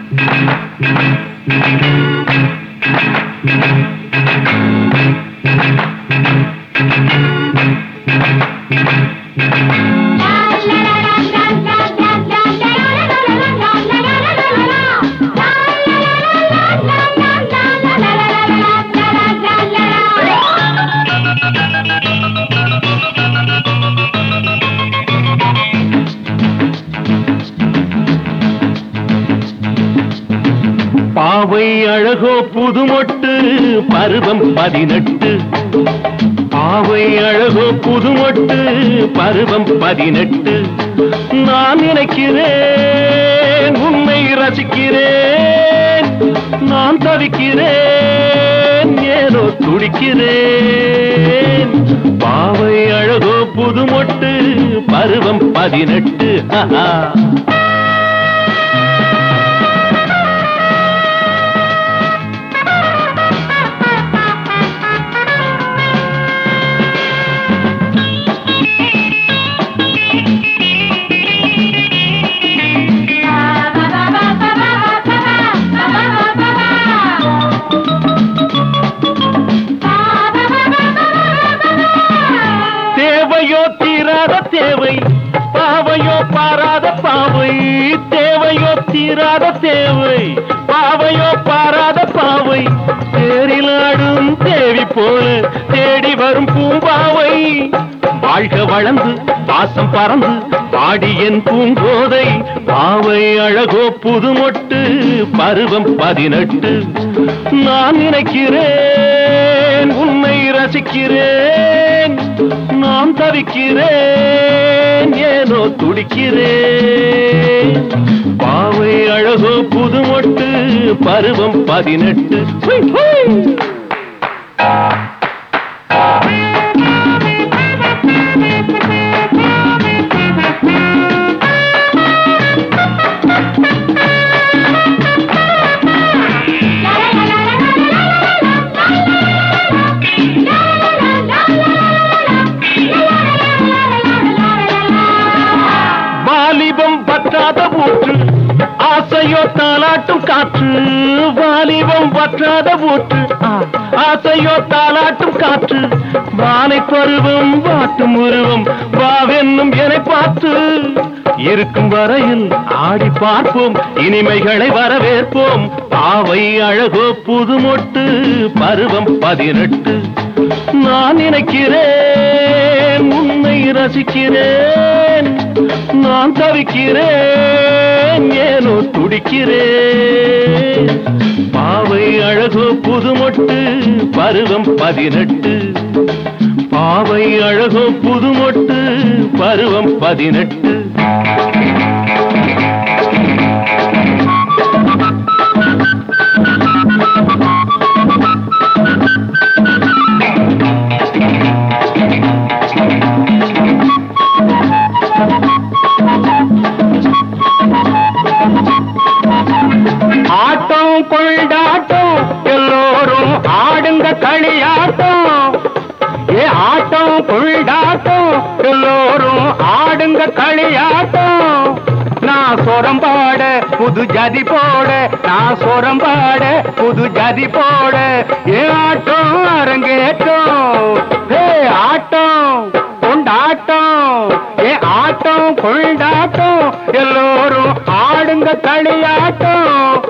பாவை அழகோ புதுமொட்டு பருவம் பதினெட்டு பாவை அழகோ புதுமொட்டு பருவம் பதினெட்டு நான் நினைக்கிறேன் உன்னை ரசிக்கிறேன் நான் தவிக்கிறேன் ஏனோ துடிக்கிறேன் பாவை அழகோ புதுமொட்டு பருவம் பதினெட்டு ஹஹா தேவையோ தீராத தேவை பாவையோ பாராத பாவை தேவையோ தீராத தேவை பாவையோ பாராத பாவை தேரிலாடும் தேவி போல தேடி வரும் பூம்பாவை வாழ்க வளர்ந்து பாசம் பறந்து பாடி என் பூங்கோதை பாவை அழகோ புதுமொட்டு பருவம் பதினெட்டு நான் நினைக்கிறேன் உன்னை ரசிக்கிறேன் நான் தவிக்கிறேன் ஏனோ துடிக்கிறேன் பாவை அழகோ புதுமொட்டு பருவம் பதினெட்டு ஹுய், ஹுய். வாலிபம் பற்றாத ஊற்று ஆசையோ தாலாட்டும் காற்று வாலிபம் பற்றாத ஊற்று ஆ, ஆசையோ தாலாட்டும் காற்று வானை பருவம் வாட்டும் உருவம் வாவென்னும் என பார்த்து இருக்கும் வரையில் ஆடி பார்ப்போம் இனிமைகளை வரவேற்போம் பாவை அழகோ புதுமொட்டு பருவம் பதினெட்டு நான் நினைக்கிறேன் உன்னை ரசிக்கிறேன் நான் தவிக்கிறேன் ஏனோ துடிக்கிறேன் பாவை அழகோ புதுமொட்டு பருவம் பதினெட்டு பாவை அழகோ புதுமொட்டு பருவம் பதினெட்டு ஆட்டம் கொண்டாட்டம் எல்லோரும் ஆடுங்க களியாட்டம் ஏ ஆட்டம் கொண்டாட்டம் எல்லோரும் ஆடுங்க களியாட்டம் நான் சொரம் பாட புது ஜதி போட நான் சொரம் பாட புது ஜதி போட ஏ ஆட்டம் அரங்கேற்றம் ஹே ஆட்டம் கொண்டாட்டம் ஏ ஆட்டம் கொண்டாட்டம் எல்லோரும் ஆடுங்க களியாட்டம்